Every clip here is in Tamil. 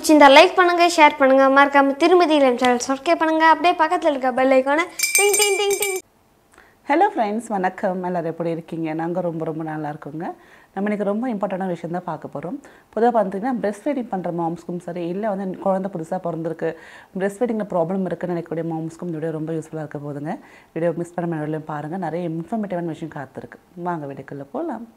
பிடிச்சிருந்தா லைக் பண்ணுங்க ஷேர் பண்ணுங்க மறக்காம திருமதி இளம் சேனல் சப்ஸ்கிரைப் பண்ணுங்க அப்படியே பக்கத்தில் இருக்க பெல் ஐக்கானை டிங் டிங் டிங் டிங் ஹலோ ஃப்ரெண்ட்ஸ் வணக்கம் எல்லோரும் எப்படி இருக்கீங்க நாங்கள் ரொம்ப ரொம்ப நல்லா இருக்கோங்க நம்ம இன்றைக்கி ரொம்ப இம்பார்ட்டண்டான விஷயம் தான் பார்க்க போகிறோம் பொதுவாக பார்த்தீங்கன்னா breast feeding பண்ணுற மாம்ஸ்க்கும் சரி இல்லை வந்து குழந்தை புதுசாக பிறந்திருக்கு breast feedingல ப்ராப்ளம் இருக்குன்னு நினைக்கக்கூடிய மாம்ஸ்க்கும் இந்த வீடியோ ரொம்ப யூஸ்ஃபுல்லாக இருக்க போதுங்க வீடியோ மிஸ் பண்ண மேடம் பாருங்கள் நிறைய இன்ஃபர்மேட்டிவான விஷயம் காத்திருக்கு வாங்க வீடியோக்குள்ளே போகலாம்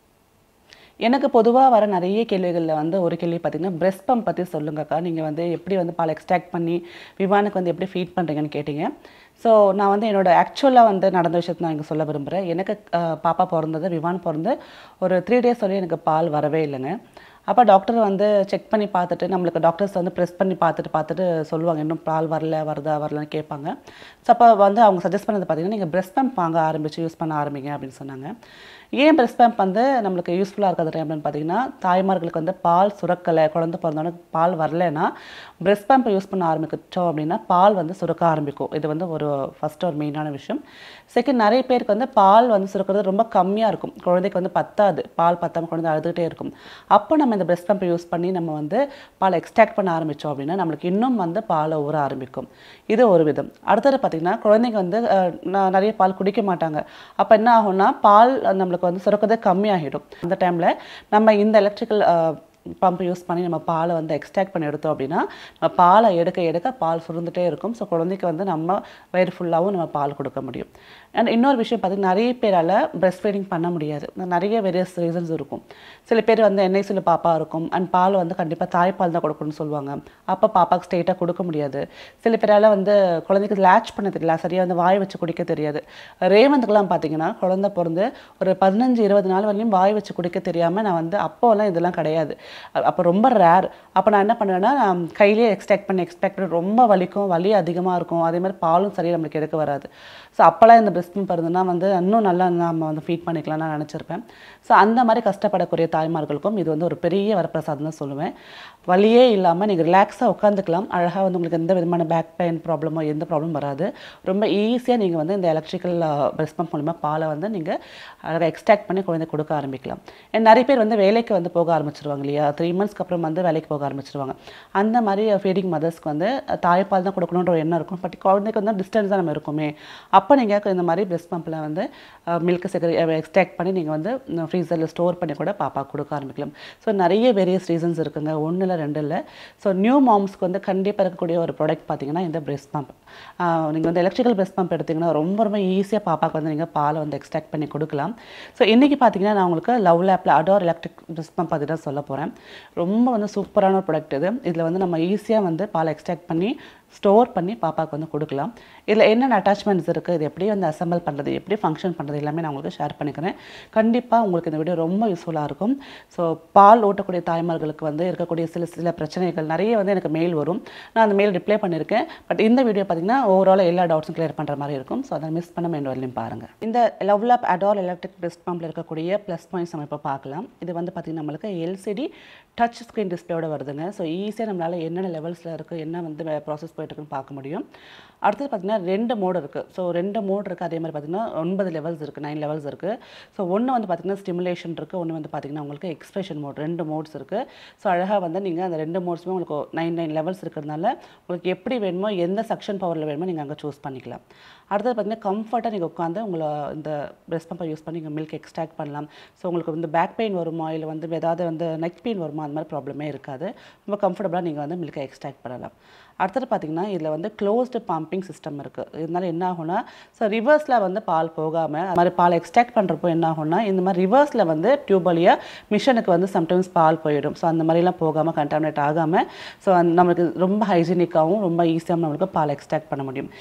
எனக்கு பொதுவாக வர நிறைய கேள்விகளில் வந்து ஒரு கேள்வி பார்த்தீங்கன்னா breast pump பற்றி சொல்லுங்கக்கா நீங்கள் வந்து எப்படி வந்து பால் எக்ஸ்ட்ராக்ட் பண்ணி விமானுக்கு வந்து எப்படி ஃபீட் பண்ணுறீங்கன்னு கேட்டிங்க ஸோ நான் வந்து என்னோட ஆக்சுவலாக வந்து நடந்த விஷயத்தை நான் இங்கே சொல்ல விரும்புகிறேன் எனக்கு அஹ், பாப்பா பிறந்தது விமான் பிறந்து ஒரு த்ரீ டேஸ் சொல்லி எனக்கு பால் வரவே இல்லைங்க அப்போ டாக்டர் வந்து செக் பண்ணி பார்த்துட்டு நம்மளுக்கு டாக்டர்ஸ் வந்து ப்ரெஸ் பண்ணி பார்த்துட்டு பார்த்துட்டு சொல்லுவாங்க இன்னும் பால் வரல வருதா வரலன்னு கேட்பாங்க ஸோ அப்போ வந்து அவங்க சஜஸ்ட் பண்ணது பார்த்தீங்கன்னா நீங்கள் breast pump வாங்க ஆரம்பித்து யூஸ் பண்ண ஆரம்பிங்க அப்படின்னு சொன்னாங்க ஏன் breast pump வந்து நம்மளுக்கு யூஸ்ஃபுல்லாக இருக்கிறது அப்படின்னு பார்த்தீங்கன்னா தாய்மார்களுக்கு வந்து பால் சுரக்கலை குழந்தை பிறந்தோடனே பால் வரலைன்னா breast pump யூஸ் பண்ண ஆரம்பிச்சோம் அப்படின்னா பால் வந்து சுரக்க ஆரம்பிக்கும் இது வந்து ஒரு ஃபஸ்ட் ஒரு மெயினான விஷயம் செகண்ட் நிறைய பேருக்கு வந்து பால் வந்து சுரக்கிறது ரொம்ப கம்மியாக இருக்கும் குழந்தைக்கு வந்து பத்தாது பால் பத்தாம குழந்தை அழுதுகிட்டே இருக்கும் அப்போ நம்ம இந்த breast pump யூஸ் பண்ணி நம்ம வந்து பால் எக்ஸ்ட்ராக்ட் பண்ண ஆரம்பித்தோம் அப்படின்னா நம்மளுக்கு இன்னும் வந்து பாலை ஊற ஆரம்பிக்கும் இது ஒரு விதம் அடுத்தது பார்த்திங்கன்னா குழந்தைங்க வந்து அஹ், ந- நிறைய பால் குடிக்க மாட்டாங்க அப்போ என்ன ஆகும்னா பால் நம்மளுக்கு வந்து சுரக்கிறது கம்மியாகிடும் அந்த டைமில் நம்ம இந்த எலக்ட்ரிக்கல் பம்ப் யூஸ் பண்ணி நம்ம பாலை வந்து எக்ஸ்ட்ராக்ட் பண்ணி எடுத்தோம் அப்படின்னா நம்ம பாலை எடுக்க எடுக்க பால் சுருந்துட்டே இருக்கும் ஸோ குழந்தைக்கு வந்து நம்ம வயிறு ஃபுல்லாகவும் நம்ம பால் கொடுக்க முடியும் அண்ட் இன்னொரு விஷயம் பார்த்தீங்கன்னா நிறைய பேரால் breast feeding பண்ண முடியாது நிறைய வேரியஸ் ரீசன்ஸ் இருக்கும் சில பேர் வந்து என்ஐசியில் பாப்பா இருக்கும் அண்ட் பால் வந்து கண்டிப்பாக தாய்ப்பால் தான் கொடுக்கணும்னு சொல்லுவாங்க அப்போ பாப்பாக்கு ஸ்ட்ரெயிட்டாக கொடுக்க முடியாது சில பேரால் வந்து குழந்தைக்கு லேட்ச் பண்ண தெரியல சரியாக வந்து வாய் வச்சு குடிக்க தெரியாது ரேவந்துக்கெல்லாம் பார்த்தீங்கன்னா குழந்தை பிறந்து ஒரு பதினஞ்சு இருபது நாள் வரையும் வாய் வச்சு குடிக்க தெரியாமல் நான் வந்து அப்போலாம் இதெல்லாம் கிடையாது அ- அப்போ ரொம்ப ரேர் அப்போ நான் என்ன பண்ணுவேன்னா நான் கையிலேயே எக்ஸ்ட்ராக்ட் பண்ணி எக்ஸ்ட்ராக்ட் ரொம்ப வலிக்கும் வலி அதிகமாக இருக்கும் அதே மாதிரி பாலும் சரியாக நம்மளுக்கு எடுக்க வராது ஸோ அப்போல்லாம் இந்த breast pump இருந்ததுன்னா வந்து இன்னும் நல்லா நம்ம வந்து ஃபீட் பண்ணிக்கலாம் நான் நினச்சிருப்பேன் ஸோ அந்த மாதிரி கஷ்டப்படக்கூடிய தாய்மார்களுக்கும் இது வந்து ஒரு பெரிய வரப்பிரசாதம் தான் சொல்லுவேன் வலியே இல்லாமல் நீங்கள் ரிலாக்ஸாக உட்காந்துக்கலாம் அழகாக வந்து உங்களுக்கு எந்த விதமான பேக் பெயின் ப்ராப்ளமோ எந்த ப்ராப்ளம் வராது ரொம்ப ஈஸியாக நீங்கள் வந்து இந்த எலக்ட்ரிக்கல் breast pump மூலிமா பாலை வந்து நீங்கள் அழகாக எக்ஸ்ட்ராக்ட் பண்ணி குழந்தை கொடுக்க ஆரம்பிக்கலாம் And நிறைய பேர் வந்து வேலைக்கு வந்து போக ஆரம்பிச்சிருவாங்க இல்லையா த்ரீ மந்த்ஸ்க்கு அப்புறம் வந்து வேலைக்கு போக ஆரம்பிச்சிருவாங்க அந்த மாதிரி ஃபீடிங் மதர்ஸ்க்கு வந்து தாய்ப்பால் தான் கொடுக்கணுன்ற ஒரு எண்ணம் இருக்கும் பட் குழந்தைக்கு வந்து டிஸ்டன்ஸ் தான் நம்ம இருக்குமே அப்போ நீங்கள் இந்த மாதிரி breast pumpல வந்து மில்க் செகரி எக்ஸ்ட்ராக்ட் பண்ணி நீங்கள் வந்து ஃப்ரீசரில் ஸ்டோர் பண்ணி கூட பாப்பா கொடுக்க ஆரம்பிக்கலாம் ஸோ நிறைய வேரியஸ் ரீசன்ஸ் இருக்குங்க ஒன்றும் இல்லை ரெண்டு இல்லை ஸோ நியூ மாம்ஸ்க்கு வந்து கண்டிப்பாக இருக்கக்கூடிய ஒரு ப்ராடக்ட் பார்த்தீங்கன்னா இந்த breast pump நீங்கள் வந்து எலக்ட்ரிக்கல் breast pump எடுத்தீங்கன்னா ரொம்ப ரொம்ப ஈஸியாக பாப்பாக்கு வந்து நீங்கள் பாலை வந்து எக்ஸ்ட்ராக்ட் பண்ணி கொடுக்கலாம் ஸோ இன்றைக்கி பார்த்தீங்கன்னா நான் உங்களுக்கு லவ் லேப்பில் அடோர் எலக்ட்ரிக் breast pump பற்றி தான் சொல்ல போகிறேன் ரொம்ப வந்து சூப்பரான ஒரு ப்ராடக்ட் இது இதில் வந்து நம்ம ஈஸியாக வந்து பாலை எக்ஸ்ட்ராக்ட் பண்ணி ஸ்டோர் பண்ணி பாப்பாவுக்கு வந்து கொடுக்கலாம் இதில் என்னென்ன அட்டாச்மெண்ட்ஸ் இருக்குது இது எப்படி வந்து அசம்பிள் பண்ணுறது எப்படி ஃபங்க்ஷன் பண்ணுறது எல்லாமே நான் உங்களுக்கு ஷேர் பண்ணிக்கிறேன் கண்டிப்பாக உங்களுக்கு இந்த வீடியோ ரொம்ப யூஸ்ஃபுல்லாக இருக்கும் ஸோ பால் ஓட்டக்கூடிய தாய்மார்களுக்கு வந்து இருக்கக்கூடிய சில சில பிரச்சனைகள் நிறைய வந்து எனக்கு மெயில் வரும் நான் அந்த மெயில் ரிப்ளை பண்ணியிருக்கேன் பட் இந்த வீடியோ பார்த்தீங்கன்னா ஓவரால் எல்லா டவுட்ஸும் கிளியர் பண்ணுற மாதிரி இருக்கும் ஸோ அதை மிஸ் பண்ண என் வரலையும் பாருங்கள் இந்த LuvLap adore electric breast பம்பில் இருக்கக்கூடிய ப்ளஸ் பாயிண்ட்ஸ் நம்ம இப்போ பார்க்கலாம் இது வந்து பார்த்திங்கன்னா நம்மளுக்கு எல்சிடி டச் ஸ்க்ரீன் டிஸ்பிளேயோட வருதுங்க ஸோ ஈஸியாக நம்மளால் என்னென்ன லெவல்ஸில் இருக்குது என்ன வந்து ப்ராசஸ் போயிட்டுருக்குன்னு பார்க்க முடியும் அடுத்தது பார்த்திங்கன்னா ரெண்டு மோடு இருக்குது ஸோ ரெண்டு மோடு இருக்குது அதே மாதிரி பார்த்திங்கன்னா ஒன்பது லெவல்ஸ் இருக்குது நைன் லெவல்ஸ் இருக்குது ஸோ ஒன்று வந்து பார்த்திங்கன்னா ஸ்டிமுலேஷன் இருக்குது ஒன்று வந்து பார்த்திங்கன்னா உங்களுக்கு எக்ஸ்பிரஷன் மோட் ரெண்டு மோட்ஸ் இருக்குது ஸோ அழகாக வந்து நீங்கள் அந்த ரெண்டு மோட்ஸுமே உங்களுக்கு நைன் நைன் லெவல்ஸ் இருக்கிறதுனால உங்களுக்கு எப்படி வேணுமோ எந்த செக்ஷன் பவரில் வேணுமோ நீங்கள் அங்கே சூஸ் பண்ணிக்கலாம் அடுத்தது பார்த்திங்கன்னா கம்ஃபர்ட்டாக நீங்கள் உட்காந்து உங்களை இந்த breast pump யூஸ் பண்ணி நீங்கள் மில்க் எக்ஸ்ட்ராக்ட் பண்ணலாம் ஸோ உங்களுக்கு வந்து பேக் பெயின் வருமா இல்லை வந்து ஏதாவது வந்து நெக் பெயின் வருமா அந்த மாதிரி ப்ராப்ளமே இருக்காது ரொம்ப கம்ஃபர்டபுளாக நீங்கள் வந்து மில்கை எக்ஸ்ட்ராக்ட் பண்ணலாம் அடுத்தது பார்த்தீங்கன்னா இதில் வந்து க்ளோஸ்டு பம்பிங் சிஸ்டம் இருக்குது இதனால என்ன ஆகும்னா ஸோ ரிவர்ஸில் வந்து பால் போகாமல் அது மாதிரி பால் எக்ஸ்ட்ராக்ட் பண்ணுறப்போ என்ன ஆகும்னா இந்த மாதிரி ரிவர்ஸில் வந்து டியூப் வழியாக மிஷினுக்கு வந்து சம்டைம்ஸ் பால் போயிடும் ஸோ அந்த மாதிரிலாம் போகாமல் கண்டாமினேட் ஆகாமல் ஸோ நம்மளுக்கு ரொம்ப ஹைஜீனிக்காகவும் ரொம்ப ஈஸியாகவும் நம்மளுக்கு பால் எக்ஸ்ட்ராக்ட் பண்ண முடியும்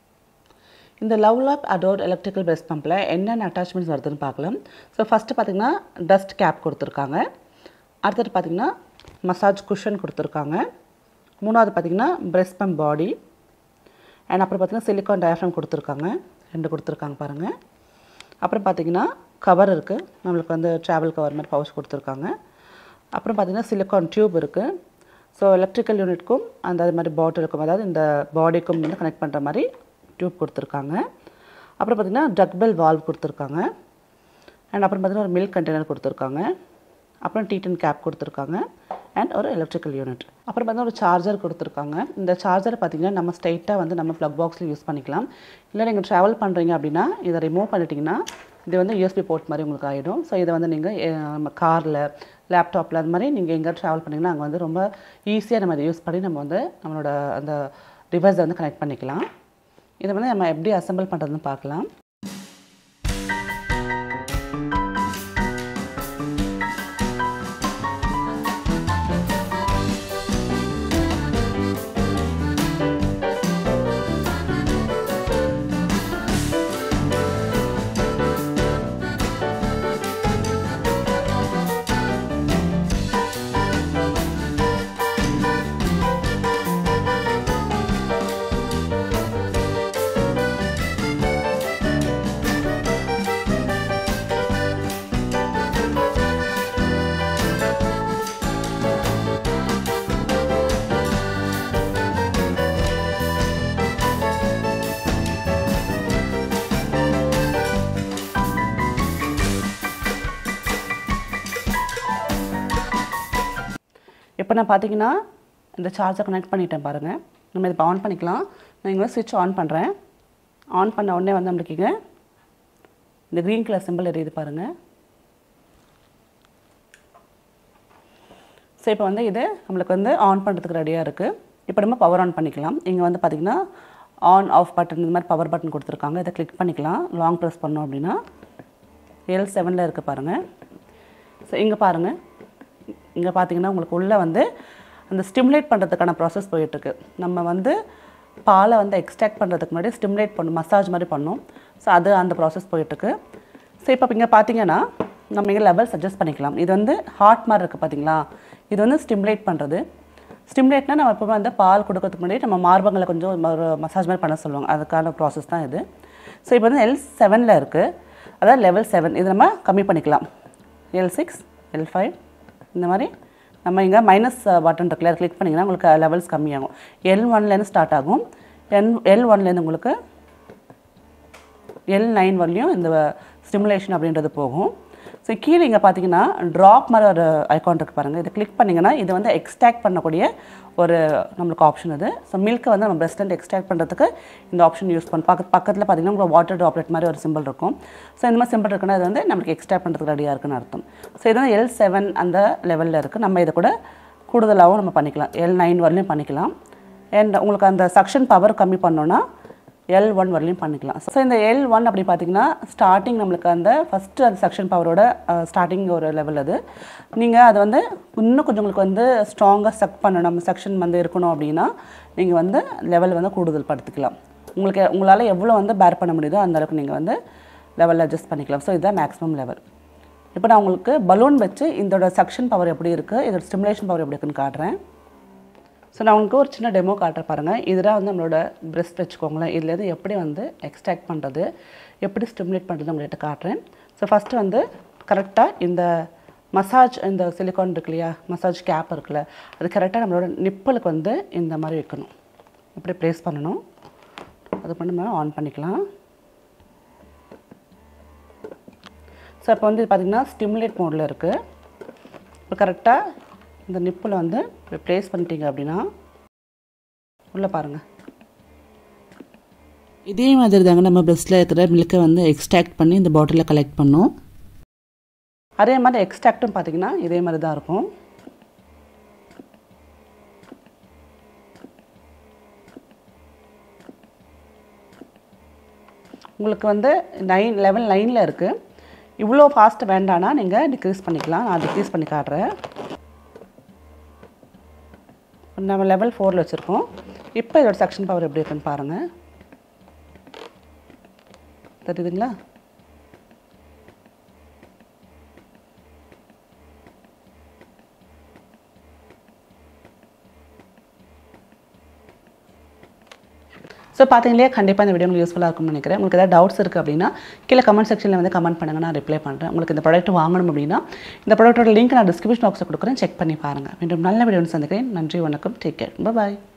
இந்த LuvLap adore electrical breast பம்பில் என்னென்ன அட்டாச்மெண்ட்ஸ் வருதுன்னு பார்க்கலாம் ஸோ ஃபஸ்ட்டு பார்த்தீங்கன்னா டஸ்ட் கேப் கொடுத்துருக்காங்க அடுத்தது பார்த்தீங்கன்னா மசாஜ் குஷன் கொடுத்துருக்காங்க மூணாவது பார்த்தீங்கன்னா breast pump பாடி அண்ட் அப்புறம் பார்த்தீங்கன்னா சிலிக்கான் டயஃப்ரம் கொடுத்துருக்காங்க ரெண்டு கொடுத்துருக்காங்க பாருங்கள் அப்புறம் பார்த்தீங்கன்னா கவர் இருக்குது நம்மளுக்கு வந்து ட்ராவல் கவர் மாதிரி பவுச் கொடுத்துருக்காங்க அப்புறம் பார்த்தீங்கன்னா சிலிக்கான் டியூப் இருக்குது ஸோ எலக்ட்ரிக்கல் யூனிட்க்கும் அந்த அது மாதிரி பாட்டிலுக்கும் அதாவது இந்த பாடிக்கும் வந்து கனெக்ட் பண்ணுற மாதிரி டியூப் கொடுத்துருக்காங்க அப்புறம் பார்த்தீங்கன்னா டக்பெல் வால்வ் கொடுத்துருக்காங்க அண்ட் அப்புறம் பார்த்தீங்கன்னா ஒரு மில்க் கண்டெய்னர் கொடுத்துருக்காங்க அப்புறம் டீட்டன் கேப் கொடுத்துருக்காங்க அண்ட் ஒரு எலக்ட்ரிக்கல் யூனிட் அப்புறம் பார்த்தா ஒரு சார்ஜர் கொடுத்துருக்காங்க இந்த சார்ஜர் பார்த்தீங்கன்னா நம்ம ஸ்ட்ரைட்டாக வந்து நம்ம ப்ளக் பாக்ஸில் யூஸ் பண்ணிக்கலாம் இல்லை நீங்கள் ட்ராவல் பண்ணுறீங்க அப்படின்னா இதை ரிமூவ் பண்ணிட்டீங்கன்னா இது வந்து யூஎஸ்பி போர்ட் மாதிரி உங்களுக்கு ஆகிடும் ஸோ இதை வந்து நீங்கள் நம்ம காரில் லேப்டாப்பில் அது மாதிரி நீங்கள் எங்கே ட்ராவல் பண்ணிங்கன்னா அங்கே வந்து ரொம்ப ஈஸியாக நம்ம இதை யூஸ் பண்ணி நம்ம வந்து நம்மளோட அந்த டிவைஸை வந்து கனெக்ட் பண்ணிக்கலாம் இதை வந்து நம்ம எப்படி அசெம்பிள் பண்ணுறதுன்னு பார்க்கலாம் இப்போ நான் பார்த்தீங்கன்னா இந்த சார்ஜை கனெக்ட் பண்ணிட்டேன் பாருங்கள் நம்ம இதை ஆன் பண்ணிக்கலாம் நான் இங்கே ஸ்விட்ச் ஆன் பண்ணுறேன் ஆன் பண்ண உடனே வந்து நம்மளுக்கு இங்க இந்த க்ரீன் கலர் சிம்பிள் எரியுது பாருங்கள் ஸோ இப்போ வந்து இது நம்மளுக்கு வந்து ஆன் பண்ணுறதுக்கு ரெடியாக இருக்குது இப்போ நம்ம பவர் ஆன் பண்ணிக்கலாம் இங்கே வந்து பார்த்திங்கன்னா ஆன் ஆஃப் பட்டன் இந்த மாதிரி பவர் பட்டன் கொடுத்துருக்காங்க இதை கிளிக் பண்ணிக்கலாம் லாங் ப்ரெஸ் பண்ணோம் அப்படின்னா எல் செவனில் இருக்குது பாருங்கள் ஸோ இங்கே பாருங்கள் இங்கே பார்த்தீங்கன்னா உங்களுக்கு உள்ளே வந்து அந்த ஸ்டிமுலேட் பண்ணுறதுக்கான ப்ராசஸ் போயிட்டுருக்கு நம்ம வந்து பாலை வந்து எக்ஸ்ட்ராக்ட் பண்ணுறதுக்கு முன்னாடி ஸ்டிமுலேட் பண்ணும் மசாஜ் மாதிரி பண்ணும் ஸோ அது அந்த ப்ராசஸ் போயிட்டுருக்கு ஸோ இப்போ இங்கே பார்த்தீங்கன்னா நம்ம இங்கே லெவல் சஜஸ்ட் பண்ணிக்கலாம் இது வந்து ஹாட் மாதிரி இருக்குது பார்த்தீங்களா இது வந்து ஸ்டிமுலேட் பண்ணுறது ஸ்டிமுலேட்னா நம்ம எப்பவுமே வந்து பால் கொடுக்கறதுக்கு முன்னாடி நம்ம மார்பங்களை கொஞ்சம் ஒரு மசாஜ் மாதிரி பண்ண சொல்லுவாங்க அதுக்கான ப்ராசஸ் தான் இது ஸோ இப்போ வந்து எல் செவனில் இருக்குது அதாவது லெவல் செவன் இது நம்ம கம்மி பண்ணிக்கலாம் எல் சிக்ஸ் எல் ஃபைவ் இந்த மாதிரி நம்ம இங்கே மைனஸ் பட்டன் இருக்குல்ல கிளிக் பண்ணிங்கன்னா உங்களுக்கு லெவல்ஸ் கம்மியாகும் எல் ஒன்லேருந்து ஸ்டார்ட் ஆகும் என் எல் ஒன்லேருந்து உங்களுக்கு எல் நைன் வரலையும் இந்த ஸ்டிமுலேஷன் அப்படின்றது போகும் ஸோ கீழே இங்கே பார்த்தீங்கன்னா ட்ராப் மாதிரி ஒரு ஐகான் இருக்குது பாருங்கள் இதை கிளிக் பண்ணிங்கன்னா இது வந்து எக்ஸ்ட்ராக்ட் பண்ணக்கூடிய ஒரு நம்மளுக்கு ஆப்ஷன் இது ஸோ மில்க்கை வந்து நம்ம பிரஸ்ட்லேருந்து எக்ஸ்ட்ராக்ட் பண்ணுறதுக்கு இந்த ஆப்ஷன் யூஸ் பண்ண பக்கத்து பக்கத்தில் பார்த்தீங்கன்னா உங்களுக்கு வாட்டர் ட்ராப்லெட் மாதிரி ஒரு சிம்பிள் இருக்கும் ஸோ இந்த மாதிரி சிம்பிள் இருக்குன்னா இது வந்து நம்மளுக்கு எக்ஸ்ட்ராக்ட் பண்ணுறதுக்கு ரெடியாக இருக்குன்னு அர்த்தம் ஸோ இது வந்து எல் செவன் அந்த லெவலில் இருக்குது நம்ம இதை கூட கூடுதலாகவும் நம்ம பண்ணிக்கலாம் எல் நைன் வரலையும் பண்ணிக்கலாம் அண்ட் உங்களுக்கு அந்த சக்ஷன் பவர் கம்மி பண்ணோன்னா எல் ஒன் வரலையும் பண்ணிக்கலாம் ஸோ இந்த எல் ஒன் அப்படி பார்த்தீங்கன்னா ஸ்டார்டிங் நம்மளுக்கு அந்த ஃபஸ்ட்டு அந்த செக்ஷன் பவரோட ஸ்டார்டிங் ஒரு லெவல் அது நீங்கள் அதை வந்து இன்னும் கொஞ்சம் உங்களுக்கு வந்து ஸ்ட்ராங்காக சக் பண்ணணும் செக்ஷன் வந்து இருக்கணும் அப்படின்னா நீங்கள் வந்து லெவல் வந்து கூடுதல் படுத்திக்கலாம் உங்களுக்கு உங்களால் எவ்வளோ வந்து பேர் பண்ண முடியுதோ அந்த அளவுக்கு நீங்கள் வந்து லெவலில் அட்ஜஸ்ட் பண்ணிக்கலாம் ஸோ இதுதான் மேக்ஸிமம் லெவல் இப்போ நான் உங்களுக்கு பலூன் வச்சு இதோட சக்ஷன் பவர் எப்படி இருக்குது இதோட ஸ்டிமுலேஷன் பவர் எப்படி இருக்குன்னு காட்டுறேன் ஸோ நான் உங்களுக்கு ஒரு சின்ன டெமோ காட்டுற பாருங்கள் இதுதான் வந்து நம்மளோட பிரெஸ்ட் வச்சுக்கோங்களேன் இதுலேருந்து எப்படி வந்து எக்ஸ்ட்ராக்ட் பண்ணுறது எப்படி ஸ்டிமுலேட் பண்ணுறது உங்கள்கிட்ட காட்டுறேன் ஸோ ஃபஸ்ட்டு வந்து கரெக்டாக இந்த மசாஜ் இந்த சிலிக்கான் இருக்கு இல்லையா மசாஜ் கேப் இருக்குல்ல அது கரெக்டாக நம்மளோட நிப்பலுக்கு வந்து இந்த மாதிரி வைக்கணும் இப்படி ப்ளேஸ் பண்ணணும் அது பண்ணி நம்ம ஆன் பண்ணிக்கலாம் ஸோ இப்போ வந்து பார்த்திங்கன்னா ஸ்டிமுலேட் மோடில் இருக்குது இப்போ கரெக்டாக இந்த நிப்பில் வந்து ப்ளேஸ் பண்ணிட்டீங்க அப்படின்னா உள்ளே பாருங்கள் இதே மாதிரி தாங்க நம்ம ப்ரெஸ்ட்டில் இருக்கிற மில்க்கை வந்து எக்ஸ்ட்ராக்ட் பண்ணி இந்த பாட்டிலில் கலெக்ட் பண்ணோம் அதே மாதிரி எக்ஸ்ட்ராக்டும் பார்த்தீங்கன்னா இதே மாதிரி தான் இருக்கும் உங்களுக்கு வந்து நைன் லெவல் நைனில் இருக்குது இவ்வளோ ஃபாஸ்ட் வேண்டானா நீங்கள் டிக்ரீஸ் பண்ணிக்கலாம் நான் டிக்ரீஸ் பண்ணி காட்டுறேன் நம்ம லெவல் ஃபோரில் வச்சுருக்கோம் இப்போ இதோட செக்ஷன் பவர் எப்படி இருக்குன்னு பாருங்கள் தெரியுதுங்களா ஸோ பார்த்தீங்களே கண்டிப்பாக இந்த வீடியோ உங்களுக்கு யூஸ்ஃபுல்லாக இருக்கும்னு நினைக்கிறேன் உங்களுக்கு ஏதாவது டவுட்ஸ் இருக்குது அப்படின்னா கீழே கமெண்ட் செக்ஷனில் வந்து கமெண்ட் பண்ணுங்கள் நான் ரிப்ளை பண்ணுறேன் உங்களுக்கு இந்த ப்ராடக்ட் வாங்கணும் அப்படின்னா இந்த ப்ராடக்ட்டோட லிங்க் நான் டிஸ்கிரிப்ஷன் பாக்ஸில் கொடுக்குறேன் செக் பண்ணி பாருங்கள் மீண்டும் நல்ல வீடியோ சந்திக்கிறேன் நன்றி வணக்கம் டேக் கேர் பாய்